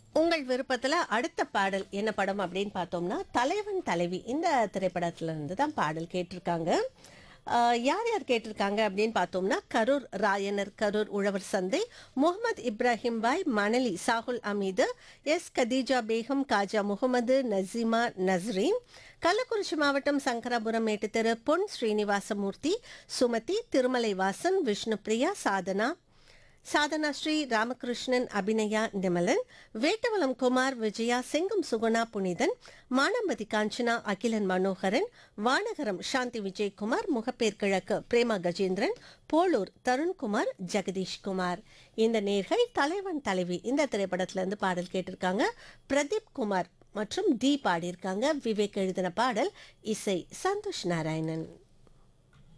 உங்கள் விருப்பத்தில் அடுத்த பாடல் என்ன படம் அப்படின்னு பார்த்தோம்னா தலைவன் தலைவி இந்த திரைப்படத்துல இருந்து தான் பாடல் கேட்டிருக்காங்க ஆஹ் யார் யார் கேட்டிருக்காங்க அப்படின்னு பார்த்தோம்னா கரூர் ராயனர் கரூர் உழவர் சந்தை முகமது இப்ராஹிம் பாய் மணலி சாகுல் அமீது எஸ் கதீஜா பேகம் காஜா முகமது நசீமா நஸ்ரீன் கள்ளக்குறிச்சி மாவட்டம் சங்கராபுரம் மேட்டுத்தெரு பொன் ஸ்ரீனிவாசமூர்த்தி சுமதி திருமலை வாசன் விஷ்ணுபிரியா சாதனா சாதனா ஸ்ரீ ராமகிருஷ்ணன் அபிநயா நிமலன் வேட்டவலம் குமார் விஜயா செங்கம் சுகுணா புனிதன் மானம்பதி காஞ்சனா அகிலன் மனோகரன் வானகரம் சாந்தி விஜயகுமார் முகப்பேர் கிழக்கு பிரேமா கஜேந்திரன் போலூர் தருண்குமார் ஜெகதீஷ்குமார் இந்த நேர்கள் தலைவன் தலைவி இந்த திரைப்படத்துல இருந்து பாடல் கேட்டிருக்காங்க பிரதீப் குமார் மற்றும் டி பாடியிருக்காங்க விவேக் எழுதின பாடல் இசை சந்தோஷ் நாராயணன்